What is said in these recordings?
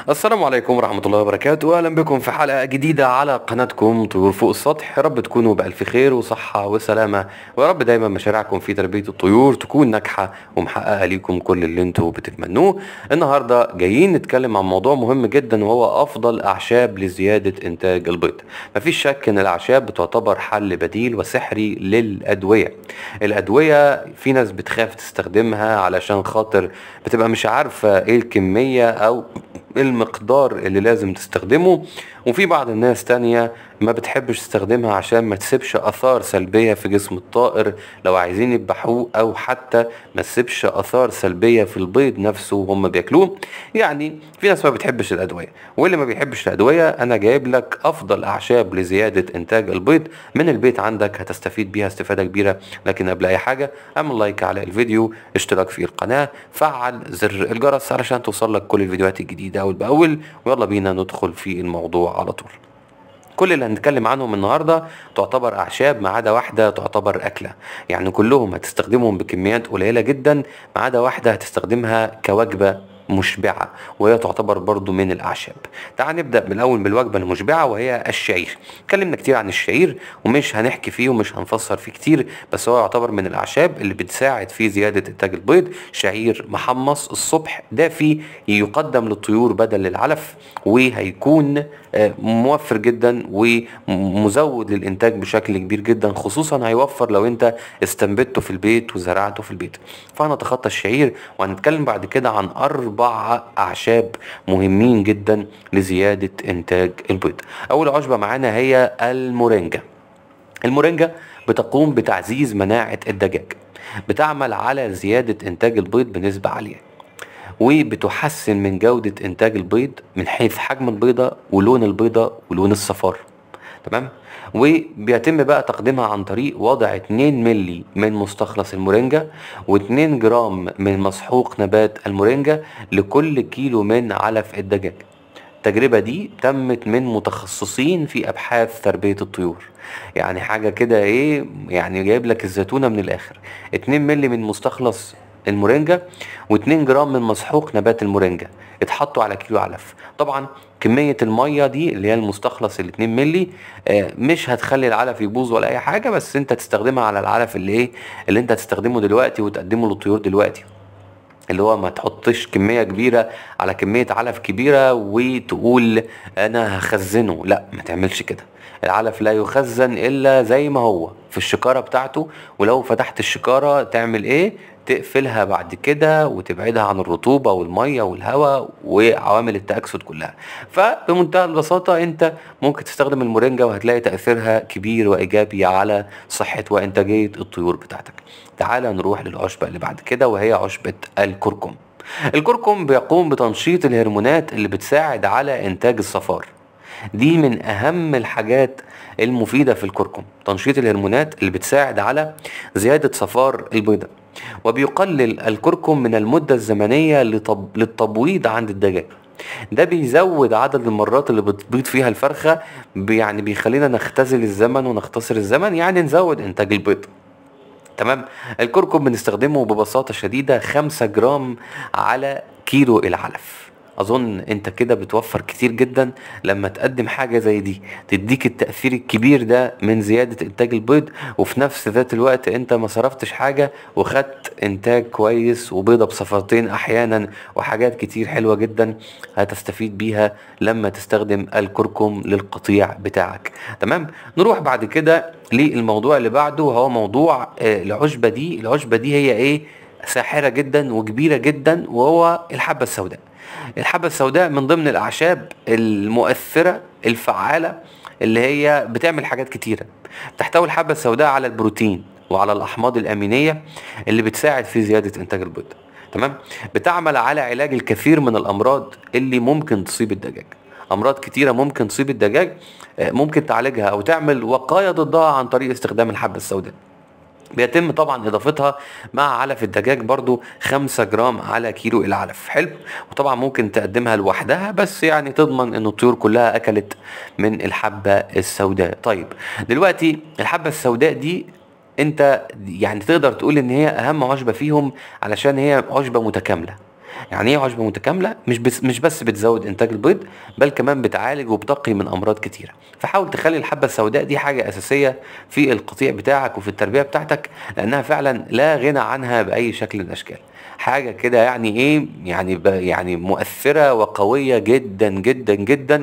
السلام عليكم ورحمة الله وبركاته أهلا بكم في حلقة جديدة على قناتكم طيور فوق السطح يا رب تكونوا بألف خير وصحة وسلامة ويا رب دايما مشاريعكم في تربية الطيور تكون ناجحة ومحققة ليكم كل اللي انتوا بتتمنوه النهاردة جايين نتكلم عن موضوع مهم جدا وهو أفضل أعشاب لزيادة إنتاج البيض مفيش شك إن الأعشاب بتعتبر حل بديل وسحري للأدوية الأدوية في ناس بتخاف تستخدمها علشان خاطر بتبقى مش عارفة ايه الكمية أو المقدار اللي لازم تستخدمه وفي بعض الناس تانية ما بتحبش تستخدمها عشان ما تسيبش اثار سلبية في جسم الطائر لو عايزين يذبحوه او حتى ما تسيبش اثار سلبية في البيض نفسه وهم بياكلوه يعني في ناس ما بتحبش الادوية واللي ما بيحبش الادوية انا جايب لك افضل اعشاب لزيادة انتاج البيض من البيت عندك هتستفيد بيها استفادة كبيرة لكن قبل اي حاجة اعمل لايك على الفيديو اشتراك في القناة فعل زر الجرس علشان توصل لك كل الفيديوهات الجديدة اول باول ويلا بينا ندخل في الموضوع على طول كل اللي هنتكلم عنهم النهارده تعتبر اعشاب ما عدا واحده تعتبر اكله يعني كلهم هتستخدمهم بكميات قليله جدا ما عدا واحده هتستخدمها كوجبه مشبعة وهي تعتبر برضو من الأعشاب تعال نبدأ من الأول بالوجبة المشبعة وهي الشعير اتكلمنا كتير عن الشعير ومش هنحكي فيه ومش هنفسر فيه كتير بس هو يعتبر من الأعشاب اللي بتساعد في زيادة إنتاج البيض شعير محمص الصبح دافي يقدم للطيور بدل العلف وهيكون آه، موفر جدا ومزود للإنتاج بشكل كبير جدا خصوصا هيوفر لو أنت استنبته في البيت وزرعته في البيت فهنتخطى الشعير وهنتكلم بعد كده عن أربع أعشاب مهمين جدا لزيادة إنتاج البيض أول عشبة معانا هي المورينجا المورينجا بتقوم بتعزيز مناعة الدجاج بتعمل على زيادة إنتاج البيض بنسبة عالية وبتحسن من جودة إنتاج البيض من حيث حجم البيضة ولون البيضة ولون الصفار تمام وبيتم بقى تقديمها عن طريق وضع 2 ملي من مستخلص المورينجا و2 جرام من مسحوق نبات المورينجا لكل كيلو من علف الدجاج التجربة دي تمت من متخصصين في أبحاث تربية الطيور يعني حاجة كده ايه يعني جايب لك الزيتونة من الآخر 2 ملي من مستخلص المورينجا و2 جرام من مسحوق نبات المورينجا اتحطوا على كيلو علف طبعا كمية المية دي اللي هي المستخلص ال 2 ملي آه، مش هتخلي العلف يبوظ ولا اي حاجة بس انت تستخدمها على العلف اللي ايه اللي انت هتستخدمه دلوقتي وتقدمه للطيور دلوقتي اللي هو ما تحطش كمية كبيرة على كمية علف كبيرة وتقول انا هخزنه لا ما تعملش كده العلف لا يخزن الا زي ما هو في الشكارة بتاعته ولو فتحت الشكارة تعمل ايه تقفلها بعد كده وتبعدها عن الرطوبة والمية والهواء وعوامل التأكسد كلها فبمنتهى البساطة انت ممكن تستخدم المورينجا وهتلاقي تأثيرها كبير وإيجابي على صحة وإنتاجية الطيور بتاعتك تعال نروح للعشبة اللي بعد كده وهي عشبة الكركم الكركم بيقوم بتنشيط الهرمونات اللي بتساعد على إنتاج الصفار دي من أهم الحاجات المفيدة في الكركم تنشيط الهرمونات اللي بتساعد على زيادة صفار البيضة وبيقلل الكركم من المدة الزمنية لطب... للتبويض عند الدجاج ده بيزود عدد المرات اللي بتبيض فيها الفرخة بي- يعني بيخلينا نختزل الزمن ونختصر الزمن يعني نزود انتاج البيض تمام الكركم بنستخدمه ببساطة شديدة 5 جرام على كيلو العلف اظن انت كده بتوفر كتير جدا لما تقدم حاجة زي دي تديك التأثير الكبير ده من زيادة انتاج البيض وفي نفس ذات الوقت انت ما صرفتش حاجة وخدت انتاج كويس وبيضة بصفرتين احيانا وحاجات كتير حلوة جدا هتستفيد بيها لما تستخدم الكركم للقطيع بتاعك تمام نروح بعد كده للموضوع اللي بعده وهو موضوع آه، العشبة دي العشبة دي هي ايه ساحرة جدا وكبيرة جدا وهو الحبة السوداء الحبة السوداء من ضمن الأعشاب المؤثرة الفعالة اللي هي بتعمل حاجات كتيرة تحتوي الحبة السوداء على البروتين وعلى الأحماض الأمينية اللي بتساعد في زيادة إنتاج البيض تمام بتعمل على علاج الكثير من الأمراض اللي ممكن تصيب الدجاج امراض كتيره ممكن تصيب الدجاج آه، ممكن تعالجها او تعمل وقايه ضدها عن طريق استخدام الحبه السوداء بيتم طبعا اضافتها مع علف الدجاج برضو 5 جرام على كيلو العلف حلو وطبعا ممكن تقدمها لوحدها بس يعني تضمن ان الطيور كلها اكلت من الحبة السوداء طيب دلوقتي الحبة السوداء دي انت يعني تقدر تقول ان هي اهم عشبة فيهم علشان هي عشبة متكاملة يعني ايه عشبة متكاملة مش بس مش بس بتزود انتاج البيض بل كمان بتعالج وبتقي من امراض كتيرة فحاول تخلي الحبة السوداء دي حاجة اساسية في القطيع بتاعك وفي التربية بتاعتك لانها فعلا لا غنى عنها باي شكل من الاشكال حاجة كده يعني ايه يعني ب- يعني مؤثرة وقوية جدا جدا جدا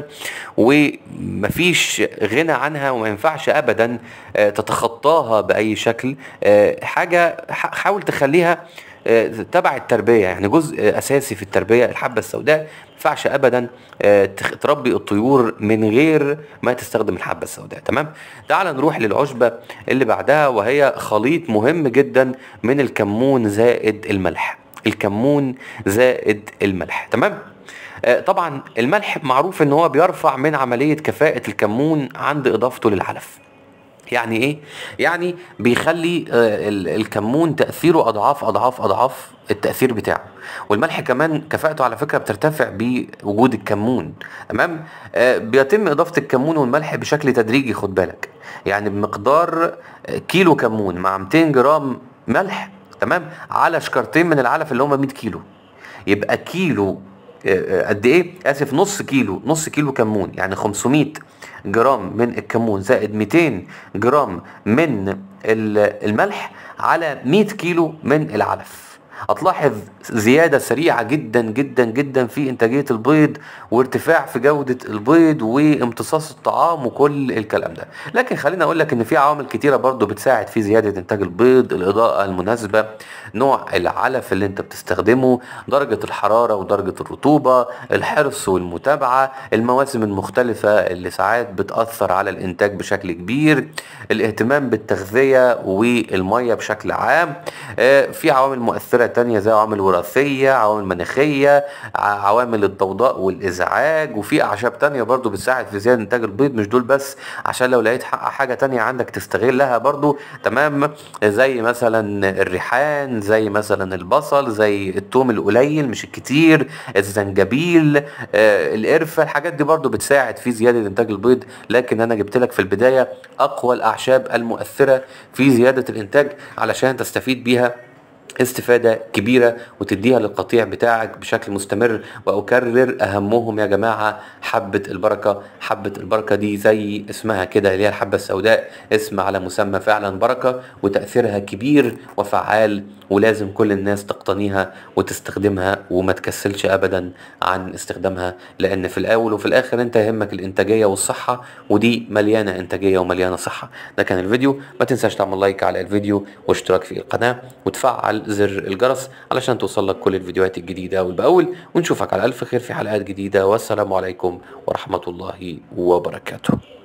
ومفيش غنى عنها وما ينفعش ابدا آه، تتخطاها باي شكل آه، حاجة ح- حاول تخليها آه، تبع التربية يعني جزء أساسي في التربية الحبة السوداء ما ينفعش أبدا آه، تخ- تربي الطيور من غير ما تستخدم الحبة السوداء تمام تعال نروح للعشبة اللي بعدها وهي خليط مهم جدا من الكمون زائد الملح الكمون زائد الملح تمام آه، طبعا الملح معروف ان هو بيرفع من عملية كفاءة الكمون عند اضافته للعلف يعني ايه يعني بيخلي آه، ال- الكمون تاثيره اضعاف اضعاف اضعاف التاثير بتاعه والملح كمان كفاءته على فكره بترتفع بوجود الكمون تمام آه، بيتم اضافه الكمون والملح بشكل تدريجي خد بالك يعني بمقدار آه، كيلو كمون مع 200 جرام ملح تمام على شكارتين من العلف اللي هم 100 كيلو يبقى كيلو آه، آه، قد ايه اسف نص كيلو نص كيلو كمون يعني 500 جرام من الكمون زائد 200 جرام من ال- الملح على 100 كيلو من العلف هتلاحظ زيادة سريعة جدا جدا جدا في إنتاجية البيض وارتفاع في جودة البيض وامتصاص الطعام وكل الكلام ده لكن خليني أقول لك إن في عوامل كتيرة برضو بتساعد في زيادة إنتاج البيض الإضاءة المناسبة نوع العلف اللي أنت بتستخدمه درجة الحرارة ودرجة الرطوبة الحرص والمتابعة المواسم المختلفة اللي ساعات بتأثر على الإنتاج بشكل كبير الاهتمام بالتغذية والمية بشكل عام آه، في عوامل مؤثرة تانية زي عوامل وراثية عوامل مناخية ع- عوامل الضوضاء والإزعاج وفي أعشاب تانية برضو بتساعد في زيادة إنتاج البيض مش دول بس عشان لو لقيت حق- حاجة تانية عندك تستغلها برضو تمام زي مثلا الريحان زي مثلا البصل زي التوم القليل مش الكتير الزنجبيل آه، القرفة الحاجات دي برضو بتساعد في زيادة إنتاج البيض لكن أنا جبت لك في البداية أقوى الأعشاب المؤثرة في زيادة الإنتاج علشان تستفيد بيها استفادة كبيرة وتديها للقطيع بتاعك بشكل مستمر وأكرر أهمهم يا جماعة حبة البركة حبة البركة دي زي اسمها كده اللي هي الحبة السوداء اسم على مسمى فعلا بركة وتأثيرها كبير وفعال ولازم كل الناس تقتنيها وتستخدمها وما تكسلش أبدا عن استخدامها لأن في الأول وفي الآخر أنت يهمك الإنتاجية والصحة ودي مليانة إنتاجية ومليانة صحة ده كان الفيديو ما تنساش تعمل لايك على الفيديو واشتراك في القناة وتفعل زر الجرس علشان توصلك كل الفيديوهات الجديدة أول بأول ونشوفك على ألف خير في حلقات جديدة والسلام عليكم ورحمة الله وبركاته